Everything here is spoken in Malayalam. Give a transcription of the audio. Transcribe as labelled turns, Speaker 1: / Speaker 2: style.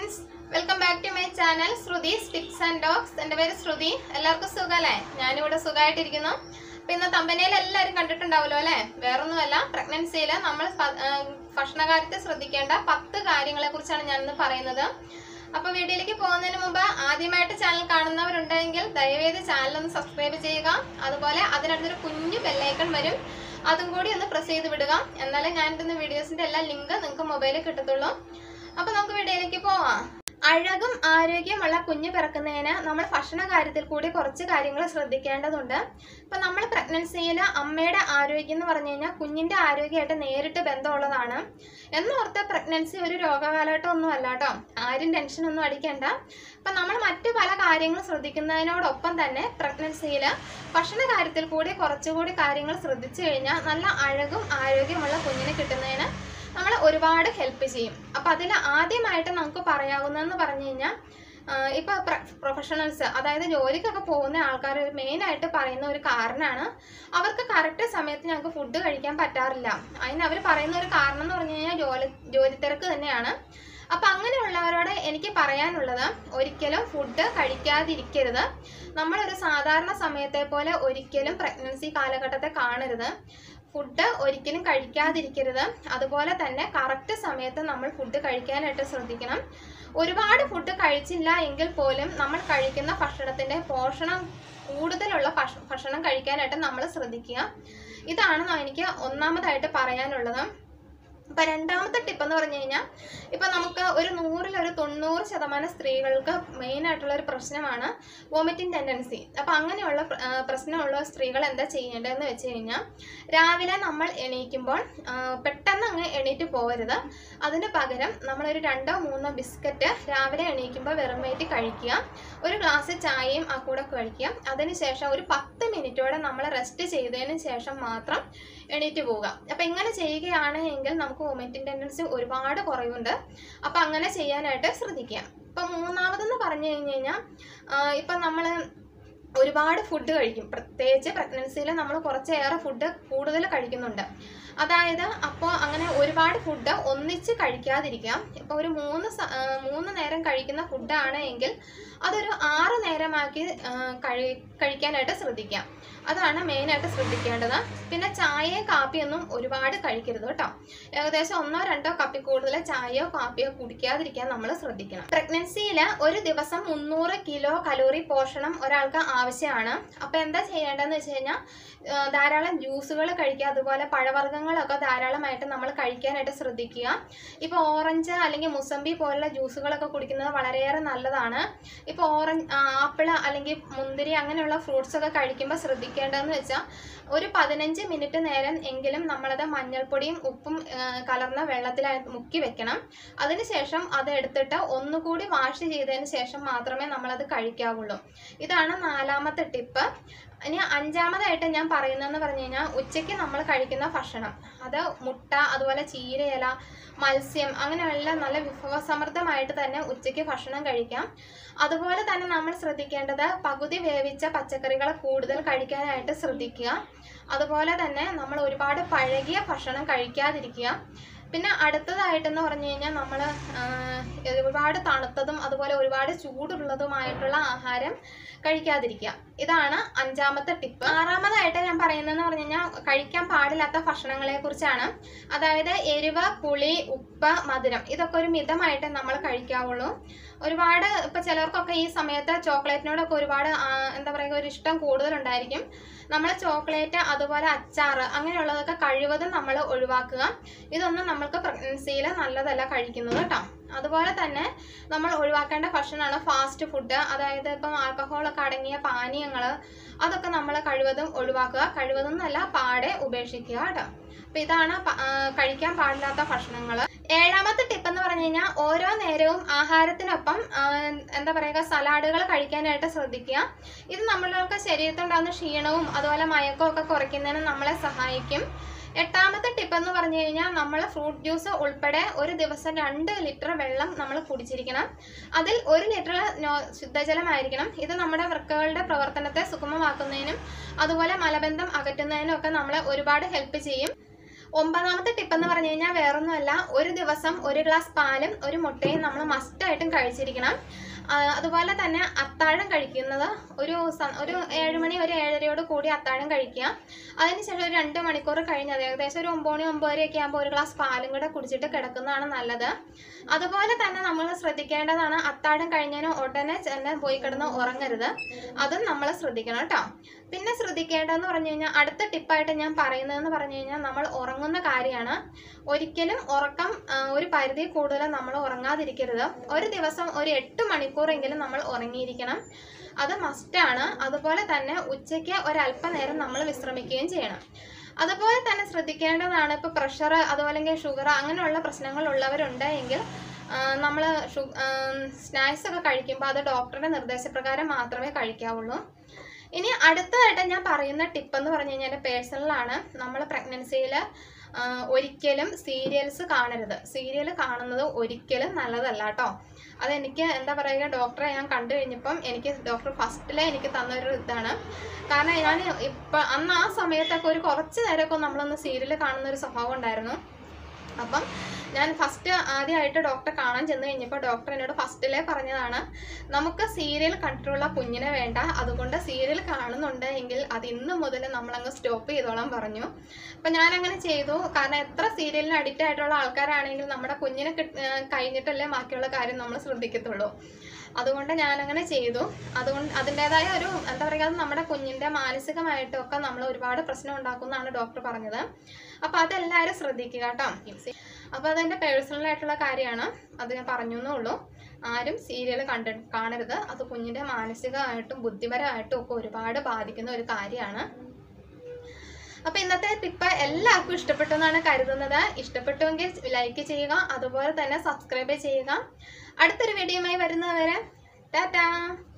Speaker 1: friends welcome back to my channel Shruti sticks and dogs എൻ്റെ പേര് ശ്രുതി എല്ലാവർക്കും സുഖമല്ലേ ഞാനിവിടെ സുഖമായിട്ടിരിക്കുന്നു അപ്പം ഇന്ന് തമ്പനയിൽ എല്ലാവരും കണ്ടിട്ടുണ്ടാവുമല്ലോ അല്ലേ വേറൊന്നുമല്ല പ്രഗ്നൻസിയിൽ നമ്മൾ പ- ആ, ഭക്ഷണകാര്യത്തിൽ ശ്രദ്ധിക്കേണ്ട പത്ത് കാര്യങ്ങളെ കുറിച്ചാണ് ഞാനിന്ന് പറയുന്നത് അപ്പോൾ വീഡിയോയിലേക്ക് പോകുന്നതിന് മുമ്പ് ആദ്യമായിട്ട് ചാനൽ കാണുന്നവരുണ്ടെങ്കിൽ ദയവേത് ചാനൽ ഒന്ന് സബ്സ്ക്രൈബ് ചെയ്യുക അതുപോലെ അതിനടുത്തൊരു കുഞ്ഞു ബെല്ലൈക്കൺ വരും അതും കൂടി ഒന്ന് പ്രസ് ചെയ്ത് വിടുക എന്നാലേ ഞാൻ ഇടുന്ന വീഡിയോസിന്റെ എല്ലാ ലിങ്ക് നിങ്ങൾക്ക് മൊബൈലിൽ കിട്ടത്തുള്ളൂ അപ്പൊ നമുക്ക് വീഡിയോയിലേക്ക് പോവാം അഴകും ആരോഗ്യമുള്ള കുഞ്ഞ് പിറക്കുന്നതിന് നമ്മൾ ഭക്ഷണ കാര്യത്തിൽ കൂടി കുറച്ച് കാര്യങ്ങൾ ശ്രദ്ധിക്കേണ്ടതുണ്ട് ഇപ്പൊ നമ്മൾ പ്രഗ്നൻസിയിൽ അമ്മയുടെ ആരോഗ്യം എന്ന് പറഞ്ഞു കഴിഞ്ഞാൽ കുഞ്ഞിന്റെ ആരോഗ്യമായിട്ട് നേരിട്ട് ബന്ധമുള്ളതാണ് എന്നോർത്ത് പ്രഗ്നൻസി ഒരു രോഗകാലഘട്ടം ഒന്നും അല്ല കേട്ടോ ആരും ടെൻഷൻ ഒന്നും അടിക്കേണ്ട അപ്പൊ നമ്മൾ മറ്റു പല കാര്യങ്ങൾ ശ്രദ്ധിക്കുന്നതിനോടൊപ്പം തന്നെ പ്രഗ്നൻസിയിൽ ഭക്ഷണ കാര്യത്തിൽ കൂടി കുറച്ചുകൂടി കാര്യങ്ങൾ ശ്രദ്ധിച്ചു കഴിഞ്ഞാൽ നല്ല അഴകും ആരോഗ്യമുള്ള കുഞ്ഞിനെ കിട്ടുന്നതിന് നമ്മളെ ഒരുപാട് ഹെൽപ്പ് ചെയ്യും അപ്പം അതിൽ ആദ്യമായിട്ട് നമുക്ക് പറയാവുന്നതെന്ന് പറഞ്ഞു കഴിഞ്ഞാൽ ഇപ്പോൾ പ്രൊഫഷണൽസ് അതായത് ജോലിക്കൊക്കെ പോകുന്ന ആൾക്കാർ മെയിനായിട്ട് പറയുന്ന ഒരു കാരണമാണ് അവർക്ക് കറക്റ്റ് സമയത്ത് ഞങ്ങൾക്ക് ഫുഡ് കഴിക്കാൻ പറ്റാറില്ല അതിന് അവർ പറയുന്ന ഒരു കാരണം എന്ന് പറഞ്ഞു കഴിഞ്ഞാൽ ജോലി ജോലി തിരക്ക് തന്നെയാണ് അപ്പം അങ്ങനെയുള്ളവരോട് എനിക്ക് പറയാനുള്ളത് ഒരിക്കലും ഫുഡ് കഴിക്കാതിരിക്കരുത് നമ്മളൊരു സാധാരണ സമയത്തെ പോലെ ഒരിക്കലും പ്രഗ്നൻസി കാലഘട്ടത്തെ കാണരുത് ഫുഡ് ഒരിക്കലും കഴിക്കാതിരിക്കരുത് അതുപോലെ തന്നെ കറക്റ്റ് സമയത്ത് നമ്മൾ ഫുഡ് കഴിക്കാനായിട്ട് ശ്രദ്ധിക്കണം ഒരുപാട് ഫുഡ് കഴിച്ചില്ല എങ്കിൽ പോലും നമ്മൾ കഴിക്കുന്ന ഭക്ഷണത്തിൻ്റെ പോഷണം കൂടുതലുള്ള ഭക്ഷ- ഭക്ഷണം കഴിക്കാനായിട്ട് നമ്മൾ ശ്രദ്ധിക്കുക ഇതാണ് എനിക്ക് ഒന്നാമതായിട്ട് പറയാനുള്ളത് ഇപ്പൊ രണ്ടാമത്തെ ടിപ്പ് എന്ന് പറഞ്ഞു കഴിഞ്ഞാൽ ഇപ്പൊ നമുക്ക് ഒരു നൂറിൽ ഒരു തൊണ്ണൂറ് ശതമാനം സ്ത്രീകൾക്ക് മെയിൻ ആയിട്ടുള്ള ഒരു പ്രശ്നമാണ് വോമിറ്റിംഗ് ടെൻഡൻസി അപ്പൊ അങ്ങനെയുള്ള പ്ര- ആ, പ്രശ്നമുള്ള സ്ത്രീകൾ എന്താ ചെയ്യേണ്ടതെന്ന് വെച്ച് കഴിഞ്ഞാൽ രാവിലെ നമ്മൾ എണീക്കുമ്പോൾ ആ, പെട്ടെന്ന് അങ്ങ് എണീറ്റ് പോകരുത് അതിന് പകരം നമ്മളൊരു രണ്ടോ മൂന്നോ ബിസ്ക്കറ്റ് രാവിലെ എണീക്കുമ്പോൾ വെറും വയറ്റി കഴിക്കുക ഒരു ഗ്ലാസ് ചായയും ആ കൂടെ കഴിക്കുക അതിനുശേഷം ഒരു പത്ത് മിനിറ്റോടെ നമ്മൾ റെസ്റ്റ് ചെയ്തതിന് ശേഷം മാത്രം എണീറ്റ് പോവുക അപ്പം ഇങ്ങനെ ചെയ്യുകയാണ് എങ്കിൽ നമുക്ക് വൊമിറ്റിംഗ് ടെൻഡൻസി ഒരുപാട് കുറവുണ്ട് അപ്പം അങ്ങനെ ചെയ്യാനായിട്ട് ശ്രദ്ധിക്കുക ഇപ്പം മൂന്നാമതെന്ന് പറഞ്ഞു കഴിഞ്ഞ് കഴിഞ്ഞാൽ ഇപ്പം നമ്മൾ ഒരുപാട് ഫുഡ് കഴിക്കും പ്രത്യേകിച്ച് പ്രഗ്നൻസിയിൽ നമ്മൾ കുറച്ചേറെ ഫുഡ് കൂടുതൽ കഴിക്കുന്നുണ്ട് അതായത് അപ്പോൾ അങ്ങനെ ഒരുപാട് ഫുഡ് ഒന്നിച്ച് കഴിക്കാതിരിക്കുക ഇപ്പോൾ ഒരു മൂന്ന് സ- ആ, മൂന്ന് നേരം കഴിക്കുന്ന ഫുഡാണ് എങ്കിൽ അതൊരു ആറ് നേരമാക്കി ആ, കഴി കഴിക്കാനായിട്ട് ശ്രദ്ധിക്കാം അതാണ് മെയിനായിട്ട് ശ്രദ്ധിക്കേണ്ടത് പിന്നെ ചായയും കാപ്പിയൊന്നും ഒരുപാട് കഴിക്കരുത് കേട്ടോ ഏകദേശം ഒന്നോ രണ്ടോ കപ്പി കൂടുതൽ ചായയോ കാപ്പിയോ കുടിക്കാതിരിക്കാൻ നമ്മൾ ശ്രദ്ധിക്കണം പ്രഗ്നൻസിയിൽ ഒരു ദിവസം മുന്നൂറ് കിലോ കലോറി പോഷണം ഒരാൾക്ക് ആവശ്യമാണ് അപ്പോൾ എന്താ ചെയ്യേണ്ടതെന്ന് വെച്ച് കഴിഞ്ഞാൽ ആ, ധാരാളം ജ്യൂസുകൾ കഴിക്കുക അതുപോലെ പഴവർഗ്ഗങ്ങളൊക്കെ ധാരാളമായിട്ട് നമ്മൾ കഴിക്കാനായിട്ട് ശ്രദ്ധിക്കുക ഇപ്പോൾ ഓറഞ്ച് അല്ലെങ്കിൽ മുസമ്പി പോലുള്ള ജ്യൂസുകളൊക്കെ കുടിക്കുന്നത് വളരെയേറെ നല്ലതാണ് ഇപ്പോൾ ഓറഞ്ച് ആപ്പിൾ അല്ലെങ്കിൽ മുന്തിരി അങ്ങനെയുള്ള ഫ്രൂട്ട്സ് ഒക്കെ കഴിക്കുമ്പോൾ ശ്രദ്ധിക്കേണ്ടതെന്ന് വെച്ചാൽ ഒരു പതിനഞ്ച് മിനിറ്റ് നേരം എങ്കിലും നമ്മളത് മഞ്ഞൾപ്പൊടിയും ഉപ്പും ആ, കലർന്ന വെള്ളത്തിൽ മുക്കി വെക്കണം അതിനുശേഷം അത് എടുത്തിട്ട് ഒന്നുകൂടി വാഷ് ചെയ്തതിന് ശേഷം മാത്രമേ നമ്മളത് കഴിക്കാവുള്ളൂ ഇതാണ് നാലാമത്തെ ടിപ്പ് ഇനി അഞ്ചാമതായിട്ട് ഞാൻ പറയുന്നതെന്ന് പറഞ്ഞു കഴിഞ്ഞാൽ ഉച്ചയ്ക്ക് നമ്മൾ കഴിക്കുന്ന ഭക്ഷണം അത് മുട്ട അതുപോലെ ചീരയില മത്സ്യം അങ്ങനെയുള്ള നല്ല വിഭവസമൃദ്ധമായിട്ട് തന്നെ ഉച്ചയ്ക്ക് ഭക്ഷണം കഴിക്കാം അതുപോലെ തന്നെ നമ്മൾ ശ്രദ്ധിക്കേണ്ടത് പകുതി വേവിച്ച പച്ചക്കറികൾ കൂടുതൽ കഴിക്കാനായിട്ട് ശ്രദ്ധിക്കുക അതുപോലെ തന്നെ നമ്മൾ ഒരുപാട് പഴകിയ ഭക്ഷണം കഴിക്കാതിരിക്കുക പിന്നെ അടുത്തതായിട്ടെന്ന് പറഞ്ഞു കഴിഞ്ഞാൽ നമ്മൾ ഒരുപാട് തണുത്തതും അതുപോലെ ഒരുപാട് ചൂടുള്ളതുമായിട്ടുള്ള ആഹാരം കഴിക്കാതിരിക്കുക ഇതാണ് അഞ്ചാമത്തെ ടിപ്പ് ആറാമതായിട്ട് ഞാൻ പറയുന്നതെന്ന് പറഞ്ഞു കഴിഞ്ഞാൽ കഴിക്കാൻ പാടില്ലാത്ത ഭക്ഷണങ്ങളെ കുറിച്ചാണ് അതായത് എരിവ് പുളി ഉപ്പ് മധുരം ഇതൊക്കെ ഒരു മിതമായിട്ട് നമ്മൾ കഴിക്കാവുള്ളൂ ഒരുപാട് ഇപ്പൊ ചിലർക്കൊക്കെ ഈ സമയത്ത് ചോക്ലേറ്റിനോടൊക്കെ ഒരുപാട് ആ, എന്താ പറയുക ഒരു ഇഷ്ടം കൂടുതലുണ്ടായിരിക്കും നമ്മൾ ചോക്ലേറ്റ് അതുപോലെ അച്ചാറ് അങ്ങനെയുള്ളതൊക്കെ കഴിവതും നമ്മൾ ഒഴിവാക്കുക ഇതൊന്നും നമ്മൾക്ക് പ്രഗ്നൻസിയിൽ നല്ലതല്ല കഴിക്കുന്നത് കേട്ടോ അതുപോലെ തന്നെ നമ്മൾ ഒഴിവാക്കേണ്ട ഭക്ഷണമാണ് ഫാസ്റ്റ് ഫുഡ് അതായത് ഇപ്പം ആൽക്കഹോളൊക്കെ അടങ്ങിയ പാനീയങ്ങൾ അതൊക്കെ നമ്മൾ കഴിവതും ഒഴിവാക്കുക കഴിവതും എന്നല്ല പാടെ ഉപേക്ഷിക്കുക കേട്ടോ അപ്പൊ ഇതാണ് പ- ആ, കഴിക്കാൻ പാടില്ലാത്ത ഭക്ഷണങ്ങൾ ഏഴാമത്തെ ടിപ്പ് എന്ന് പറഞ്ഞു കഴിഞ്ഞാൽ ഓരോ നേരവും ആഹാരത്തിനൊപ്പം ആ, എന്താ പറയുക സലാഡുകൾ കഴിക്കാനായിട്ട് ശ്രദ്ധിക്കുക ഇത് നമ്മൾക്ക് ശരീരത്തുണ്ടാകുന്ന ക്ഷീണവും അതുപോലെ മയക്കവും ഒക്കെ കുറയ്ക്കുന്നതിന് നമ്മളെ സഹായിക്കും എട്ടാമത്തെ ടിപ്പ് എന്ന് പറഞ്ഞു കഴിഞ്ഞാൽ നമ്മൾ ഫ്രൂട്ട് ജ്യൂസ് ഉൾപ്പെടെ ഒരു ദിവസം രണ്ട് ലിറ്റർ വെള്ളം നമ്മൾ കുടിച്ചിരിക്കണം അതിൽ ഒരു ലിറ്റർ നോ ശുദ്ധജലമായിരിക്കണം ഇത് നമ്മുടെ വൃക്കകളുടെ പ്രവർത്തനത്തെ സുഗമമാക്കുന്നതിനും അതുപോലെ മലബന്ധം അകറ്റുന്നതിനും ഒക്കെ നമ്മളെ ഒരുപാട് ഹെൽപ്പ് ചെയ്യും ഒമ്പതാമത്തെ ടിപ്പ് എന്ന് പറഞ്ഞു കഴിഞ്ഞാൽ വേറൊന്നുമല്ല ഒരു ദിവസം ഒരു ഗ്ലാസ് പാലും ഒരു മുട്ടയും നമ്മൾ മസ്റ്റായിട്ടും കഴിച്ചിരിക്കണം ആ, അതുപോലെ തന്നെ അത്താഴം കഴിക്കുന്നത് ഒരു സ- ഒരു ഏഴുമണി ഒരു ഏഴരയോട് കൂടി അത്താഴം കഴിക്കുക അതിനുശേഷം ഒരു രണ്ട് മണിക്കൂർ കഴിഞ്ഞത് ഏകദേശം ഒരു ഒമ്പത് മണി ഒമ്പതരയൊക്കെ ആകുമ്പോൾ ഒരു ഗ്ലാസ് പാലും കൂടെ കുടിച്ചിട്ട് കിടക്കുന്നതാണ് നല്ലത് അതുപോലെ തന്നെ നമ്മൾ ശ്രദ്ധിക്കേണ്ടതാണ് അത്താഴം കഴിഞ്ഞതിന് ഉടനെ തന്നെ പോയി കിടന്ന് ഉറങ്ങരുത് അതും നമ്മൾ ശ്രദ്ധിക്കണം കേട്ടോ പിന്നെ ശ്രദ്ധിക്കേണ്ടതെന്ന് പറഞ്ഞു കഴിഞ്ഞാൽ അടുത്ത ടിപ്പായിട്ട് ഞാൻ പറയുന്നതെന്ന് പറഞ്ഞു കഴിഞ്ഞാൽ നമ്മൾ ഉറങ്ങുന്ന കാര്യമാണ് ഒരിക്കലും ഉറക്കം ആ, ഒരു പരിധി കൂടുതൽ നമ്മൾ ഉറങ്ങാതിരിക്കരുത് ഒരു ദിവസം ഒരു എട്ട് മണിക്കൂറെങ്കിലും നമ്മൾ ഉറങ്ങിയിരിക്കണം അത് മസ്റ്റാണ് അതുപോലെ തന്നെ ഉച്ചയ്ക്ക് ഒരല്പനേരം നമ്മൾ വിശ്രമിക്കുകയും ചെയ്യണം അതുപോലെ തന്നെ ശ്രദ്ധിക്കേണ്ടതാണ് ഇപ്പോൾ പ്രഷർ അതുപോലെ ഷുഗർ അങ്ങനെയുള്ള പ്രശ്നങ്ങൾ ഉള്ളവരുണ്ട് എങ്കിൽ നമ്മൾ സ്നാക്സ് ഒക്കെ കഴിക്കുമ്പോൾ അത് ഡോക്ടറുടെ നിർദ്ദേശപ്രകാരം മാത്രമേ കഴിക്കാവുള്ളൂ ഇനി അടുത്തതായിട്ട് ഞാൻ പറയുന്ന ടിപ്പ് എന്ന് പറഞ്ഞു കഴിഞ്ഞാൽ പേഴ്സണലാണ് നമ്മൾ പ്രഗ്നൻസിയിൽ ഒരിക്കലും സീരിയൽസ് കാണരുത് സീരിയൽ കാണുന്നത് ഒരിക്കലും നല്ലതല്ല കേട്ടോ അതെനിക്ക് എന്താ പറയുക ഡോക്ടറെ ഞാൻ കണ്ടു കഴിഞ്ഞപ്പം എനിക്ക് ഡോക്ടർ ഫസ്റ്റിലെ എനിക്ക് തന്നൊരു ഇതാണ് കാരണം ഞാൻ ഇപ്പം അന്ന് ആ സമയത്തൊക്കെ ഒരു കുറച്ച് നേരമൊക്കെ നമ്മളൊന്ന് സീരിയൽ കാണുന്ന ഒരു സ്വഭാവം ഉണ്ടായിരുന്നു അപ്പം ഞാൻ ഫസ്റ്റ് ആദ്യമായിട്ട് ഡോക്ടറെ കാണാൻ ചെന്ന് കഴിഞ്ഞപ്പോൾ ഡോക്ടർ എന്നോട് ഫസ്റ്റിലെ പറഞ്ഞതാണ് നമുക്ക് സീരിയൽ കണ്ടിട്ടുള്ള കുഞ്ഞിനെ വേണ്ട അതുകൊണ്ട് സീരിയൽ കാണുന്നുണ്ട് എങ്കിൽ അത് ഇന്ന് മുതൽ നമ്മളങ്ങ് സ്റ്റോപ്പ് ചെയ്തോളാൻ പറഞ്ഞു അപ്പം ഞാൻ അങ്ങനെ ചെയ്തു കാരണം എത്ര സീരിയലിന് അഡിക്റ്റ് ആയിട്ടുള്ള ആൾക്കാരാണെങ്കിൽ നമ്മുടെ കുഞ്ഞിനെ കിട്ട്- ആ, കഴിഞ്ഞിട്ടല്ലേ ബാക്കിയുള്ള കാര്യം നമ്മൾ ശ്രദ്ധിക്കത്തുള്ളൂ അതുകൊണ്ട് ഞാനങ്ങനെ ചെയ്തു അതുകൊണ്ട് അതിൻ്റെതായ ഒരു എന്താ പറയുക അത് നമ്മുടെ കുഞ്ഞിൻ്റെ മാനസികമായിട്ടും ഒക്കെ നമ്മൾ ഒരുപാട് പ്രശ്നം ഉണ്ടാക്കുമെന്നാണ് ഡോക്ടർ പറഞ്ഞത് അപ്പോൾ അതെല്ലാവരും ശ്രദ്ധിക്കുക കേട്ടോ അപ്പോൾ അതെൻ്റെ പേഴ്സണൽ ആയിട്ടുള്ള കാര്യമാണ് അത് ഞാൻ പറഞ്ഞു എന്നേ ഉള്ളൂ ആരും സീരിയൽ കണ്ട കാണരുത് അത് കുഞ്ഞിൻ്റെ മാനസികമായിട്ടും ബുദ്ധിപരമായിട്ടും ഒക്കെ ഒരുപാട് ബാധിക്കുന്ന ഒരു കാര്യമാണ് അപ്പൊ ഇന്നത്തെ ടിപ്പ് എല്ലാവർക്കും ഇഷ്ടപ്പെട്ടു എന്നാണ് കരുതുന്നത് ഇഷ്ടപ്പെട്ടുവെങ്കിൽ ലൈക്ക് ചെയ്യുക അതുപോലെ തന്നെ സബ്സ്ക്രൈബ് ചെയ്യുക അടുത്തൊരു വീഡിയോയുമായി വരുന്നവരെ ടാറ്റാ